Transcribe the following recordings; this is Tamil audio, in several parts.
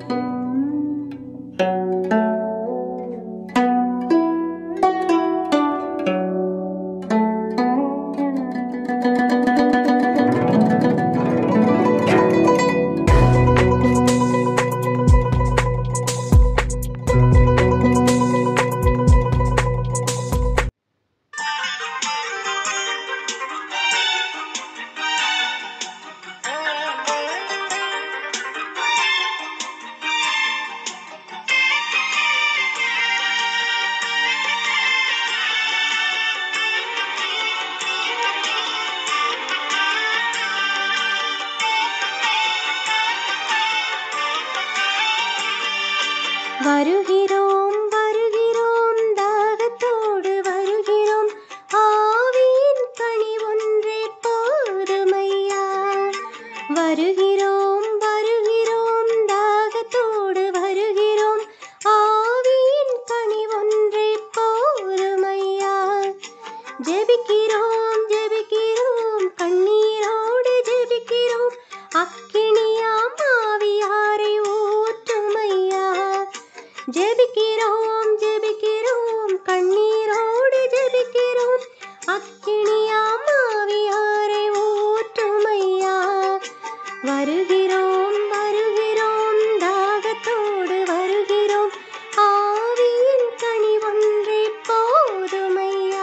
வருகிறோம் வருகிறோம் தாகத்தோடு வருகிறோம் ஆவியின் கனி ஒன்றே போதுமையா வருகிறோம் வருகிறோம் தாகத்தோடு வருகிறோம் ஆவியின் கனி ஒன்றே போதுமையா ஜெபிக்கிறோம் ஜெபிக்கிறோம் கண்ணீரோடு ஜெபிக்கிறோம் அக்கினியாம் ஆவியாரை ஊற்றுமையா ஜெபிக்கிறோம் ஜெபிக்கிறோம் கண்ணீரோடு ஜெபிக்கிறோம் அக்கினியாம் ஆவியாரை ஊற்றுமையா வருகிறோம் வருகிறோம் தாகத்தோடு வருகிறோம் ஆவியின் கனி ஒன்றே போதுமையா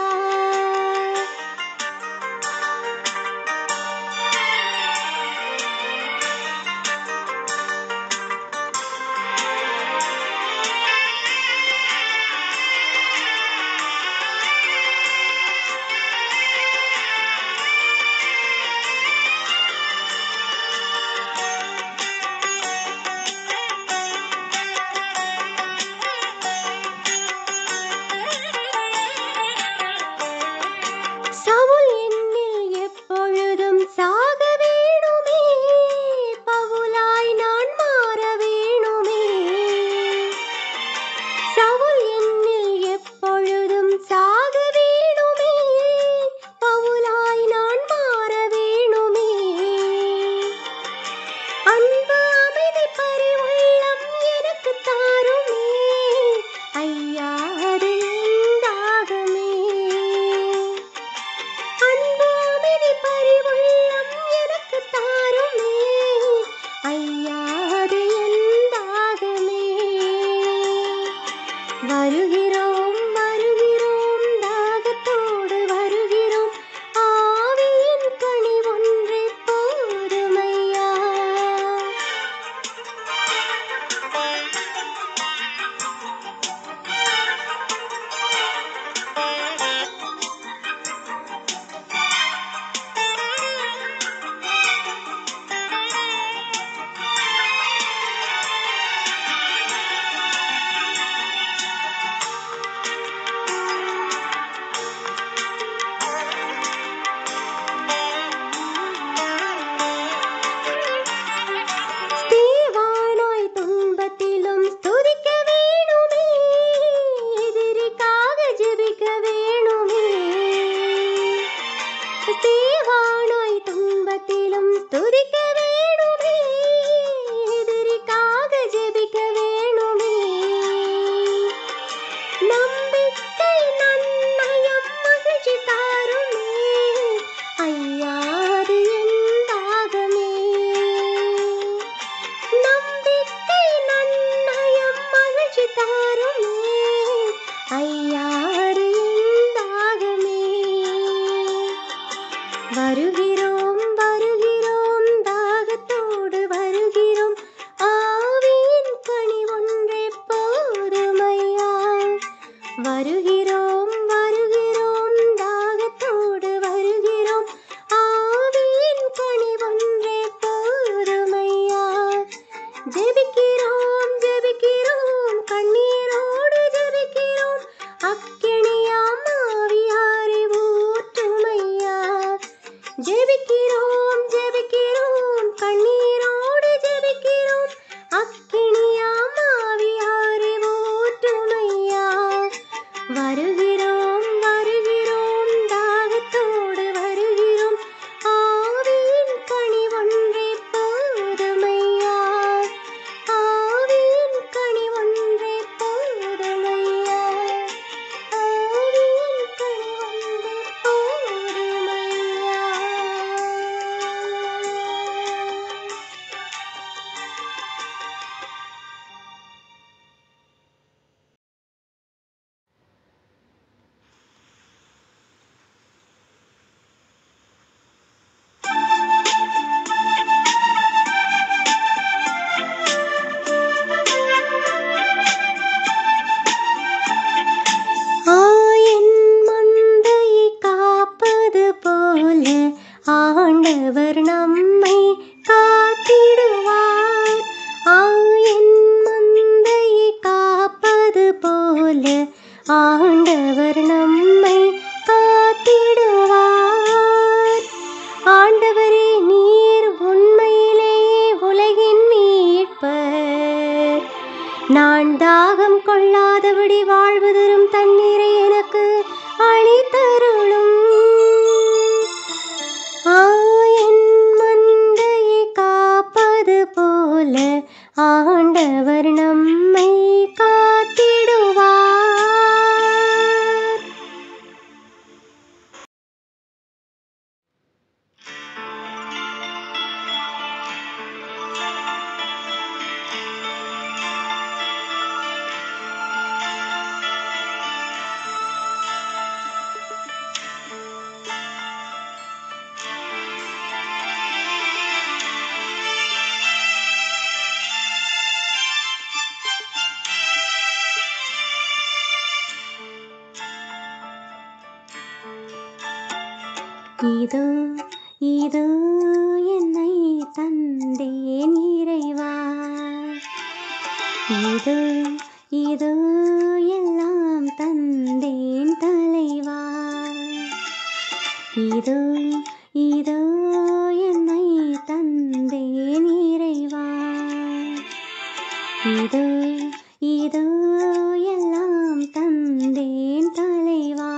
நான் தாகம் கொள்ளாதபடி வாழ்வு தரும் தண்ணீரை எனக்கு அளித்தருளும் ஆ, என் மந்தையை காப்பது போல ஆண்டவர் நம்மை காத்திடுவார் இதோ இதோ என்னை தந்தேன் இறைவா இதோ இதோ எல்லாம் தந்தேன் தலைவா இதோ இதோ என்னை தந்தேன் இறைவா இதோ இதோ எல்லாம் தந்தேன் தலைவா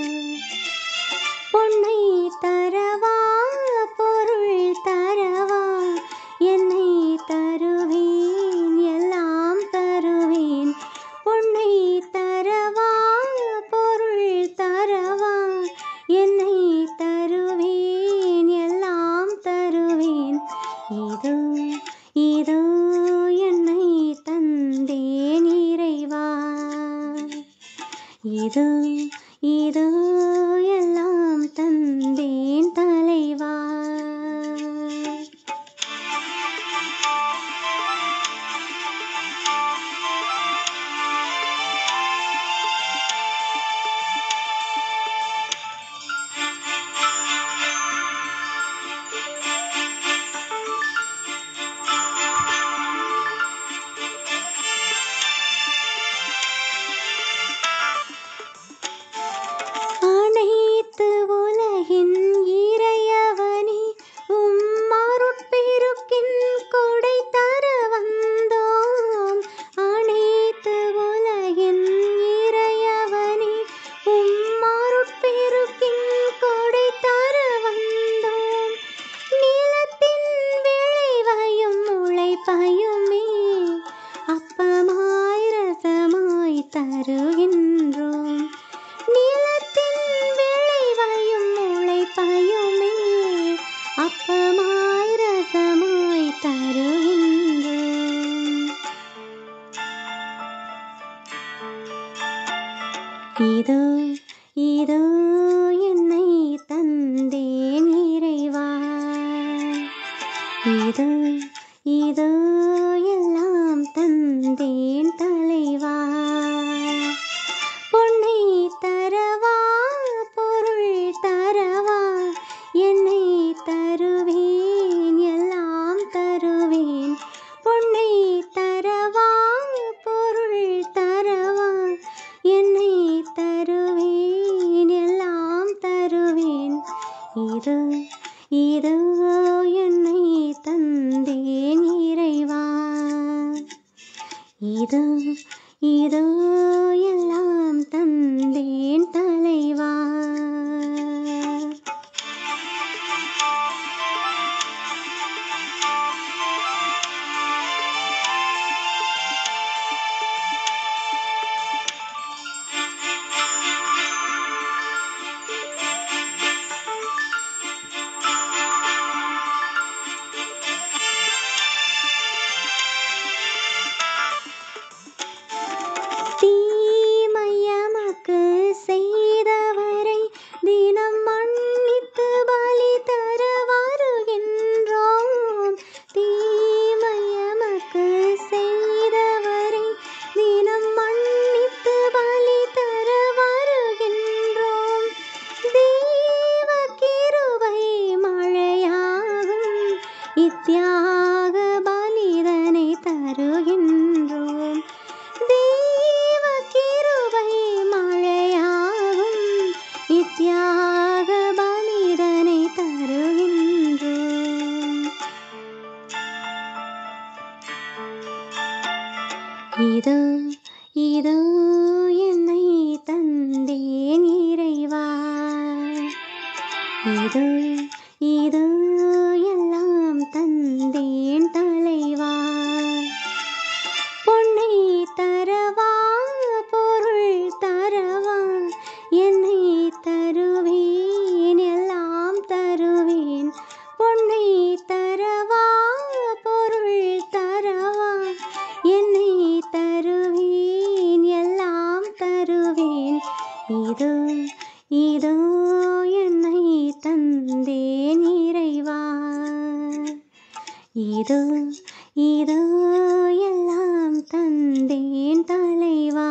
பொன்னை தரவா பொருள் தரவா என்னை தருவேன் எல்லாம் தருவேன் பொன்னை தரவா பொருள் தரவா என்னை தருவேன் எல்லாம் தருவேன் இதோ இதோ என்னை தந்தேன் இறைவா இதோ இதோ எல்லாம் தந்தேன் தலைவா அனைத்து உலகின் இறையவனே உம் அருட்பெருக்கின் கொடை தர வந்தோம் அனைத்து உலகின் இறையவனே உம் அருட்பெருக்கின் கொடை தர வந்தோம் நிலத்தின் விளைவையும் உழைப்பையுமே அப்பமாய் ரசமாய் தருகின்றோம் நிலத்தின் விளைவையும் உழைப்பையுமே அப்பமாய் ரசமாய் தருகின்றோம் இதோ இதோ என்னை தந்தேன் இறைவா இதோ இதோ எல்லாம் தந்தேன் தலைவா பொன்னை தரவா பொருள் தரவா என்னை தருவேன் எல்லாம் தருவேன் பொன்னை தரவா பொருள் தரவா என்னை தருவேன் எல்லாம் தருவேன் இதோ இதோ என்னை தந்தேன் இறைவா இதோ இதோ எல்லாம் தந்தேன் தலைவா தீமையமக்கு செய்தவரை தினம் இதோ இதோ என்னை தந்தேன் இறைவா இதோ இதோ எல்லாம் தந்தேன் தலைவா பொன்னை தரவா பொருள் தரவா என்னை தருவேன் எல்லாம் தருவேன் பொன்னை தரவா பொருள் தரவா என்னை தருவேன் எல்லாம் தருவேன் இதோ இதோ என்னை தந்தேன் இறைவா இதோ இதோ எல்லாம் தந்தேன் தலைவா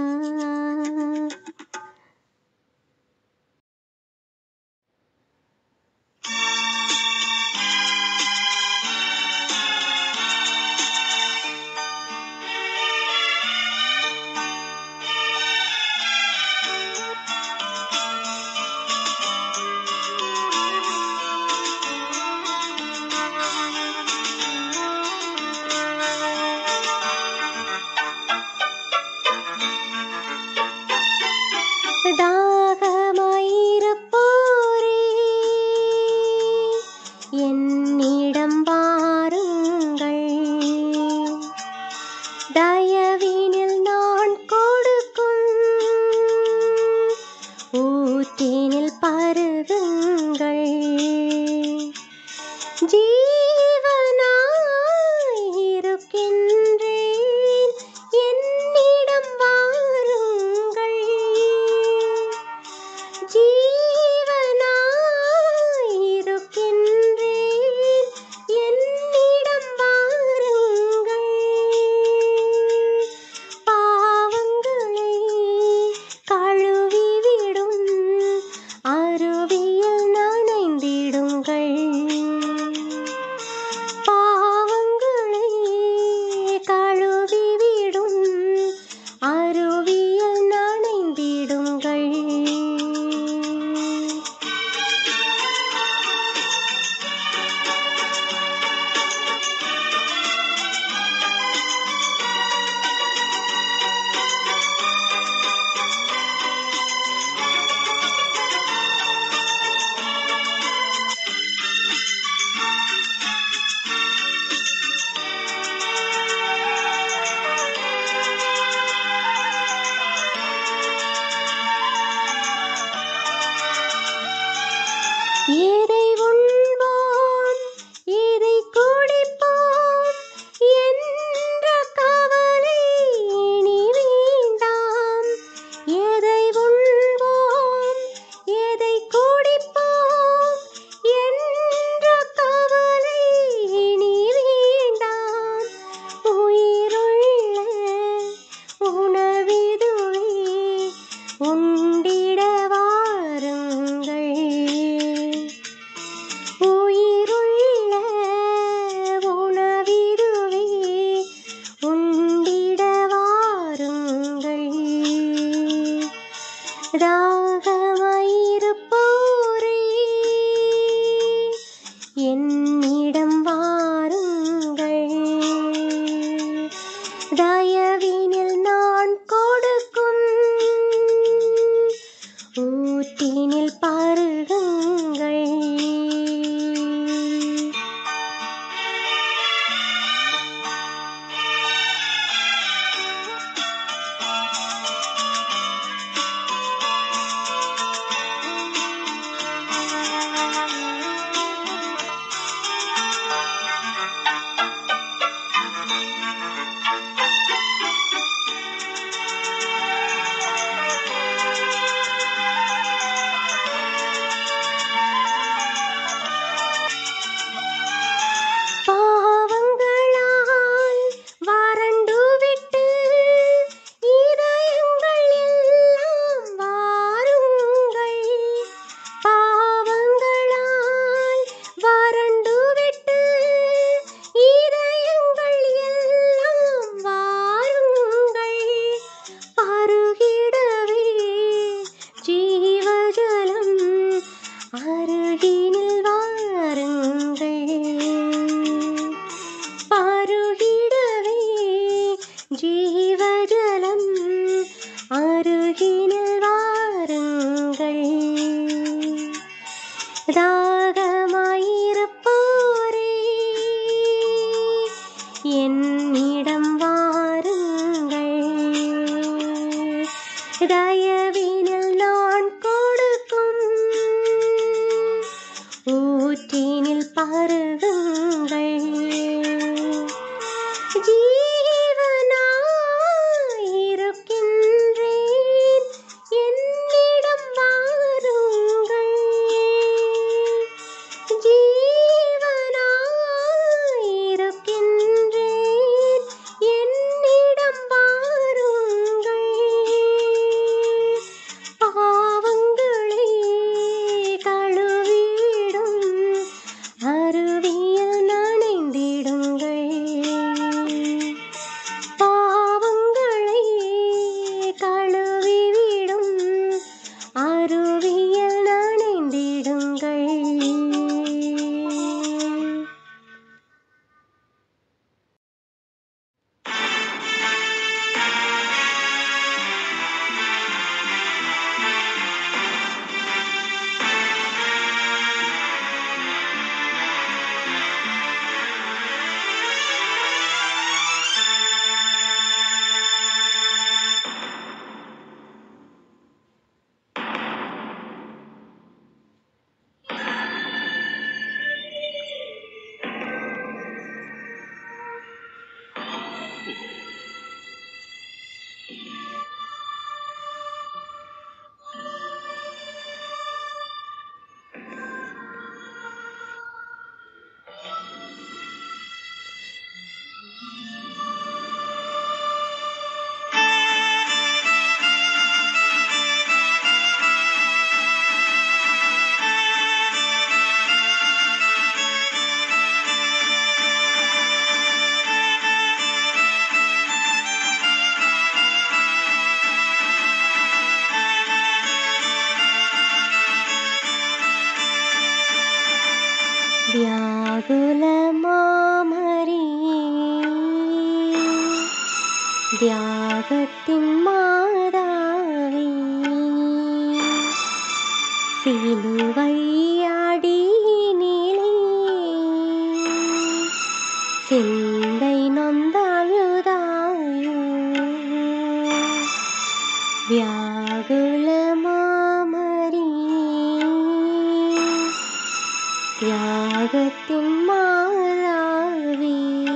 தாகமாயிருப்போரே என்னிடம் வாருங்கள் தயவினில் நான் கொடுக்கும் ஊற்றினில் பருகுங்கள் ஜீவனாயிருக்கின்றேன் என்னிடம் வாருங்கள் ஜீவனாயிருக்கின்றேன் என்னிடம் வாருங்கள் பாவங்களை கழுவிவிடும் அருவியில் நனைந்திடுங்கள் பாவங்களை கழுவிவிடும் அருவியில் நனைந்திடுங்கள் எதை உண்போம் எதை குடிப்போம் என்ற கவலை இனி வேண்டாம் எதை உண்போம் எதை குடிப்போம் என்ற கவலை இனி வேண்டாம் உயிருள்ள உணவிதுவே உண்டிட வாருங்கள் உயிருள்ள உணவிதுவே உண்டிட வாருங்கள் தாகமாயிருப்போரே என்னிடம் வாருங்கள் தயவினில் நான் கொடுக்கும் ஊற்றினில் பருகுங்கள் ஜீவஜலம் அருகினில் வாருங்கள் தாகமாயிருப்போரே என்னிடம் வாருங்கள் தயவினில் நான் கொடுக்கும் ஊற்றினில் பருகுங்கள் ஜீவனாயிருக்கின்றேன் என்னிடம் வாருங்கள் ஜீவனாயிருக்கின்றேன் என்னிடம் வாருங்கள் பாவங்களை கழுவிடும் அருவியில் நனைந்திடுங்கள் பாவங்களை கழுவிவிடும் அருவியில் நனைந்திடுங்கள் വ്യാകുലമാമരിയേ ത്യാഗത്തിൻ മാതാവേ சிலுவையாடினிலே சிந்தை நொந்தாழுதாயோ வியாகுலமாமரியே தியாகத்தின் மாறாவே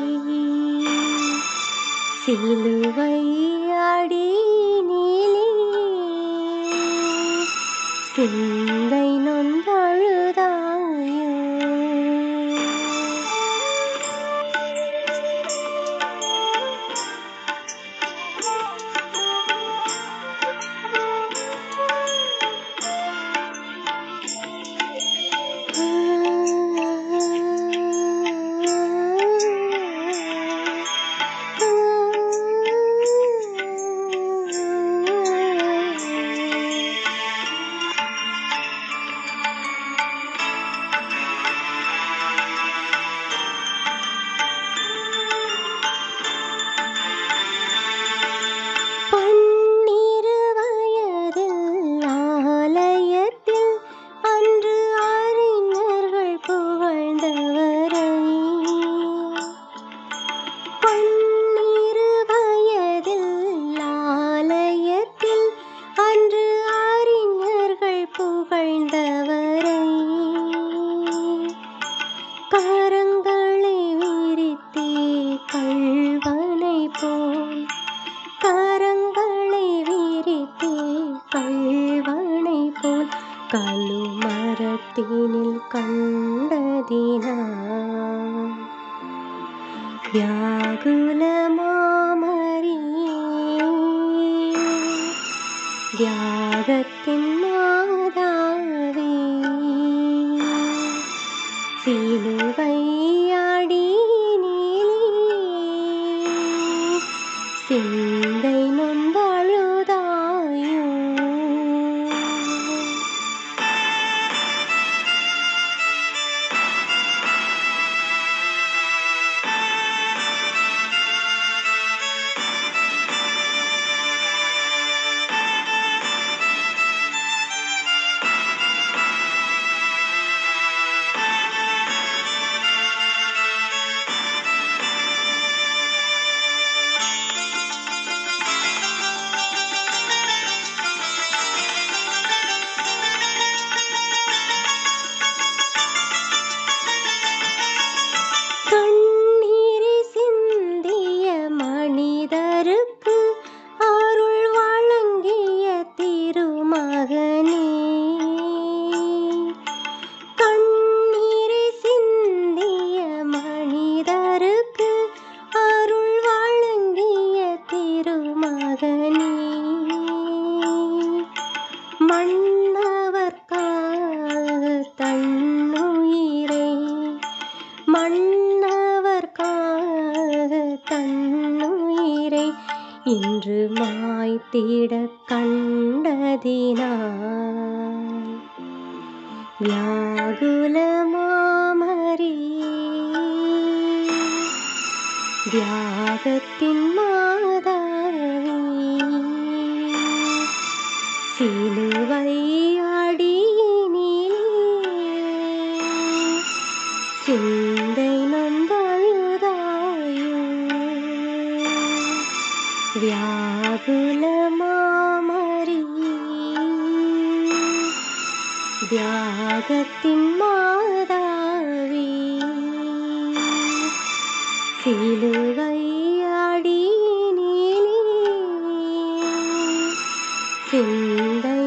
சிலுவை அடியினிலே சிந்தை நொந்தழுதாயோ பன்னிரு வயதில் ஆலயத்தில் அன்று அறிஞர்கள் புகழ்ந்தவரை பன்னிரு வயதில் ஆலயத்தில் அன்று அறிஞர்கள் புகழ்ந்தவரை கரங்களை விரித்தே கள்வனை போல் கரங்களை விரித்தே கள்வனை போல் கழுமரத்தினில் கண்டதினா வியாகுலமாமரியே தியாகத்தின் மாதாவே சிலுவை அடியினிலே சிந்தை நொந்தழுதாயோ திருமகனே மன்னவர்க்காக தன்னுயிரை மன்னவர்க்காக தன்னுயிரை இன்று மாய்த்திட கண்டதினால் வியாகுல மாமரி தியாகத்தின் மாதாவி சிலுவை அடியினிலே சிந்தை நொந்தழுதாயோ வியாகுல மாமரி தியாகத்தின் மாதாவி சிலுவை அடியினிலே சிந்தை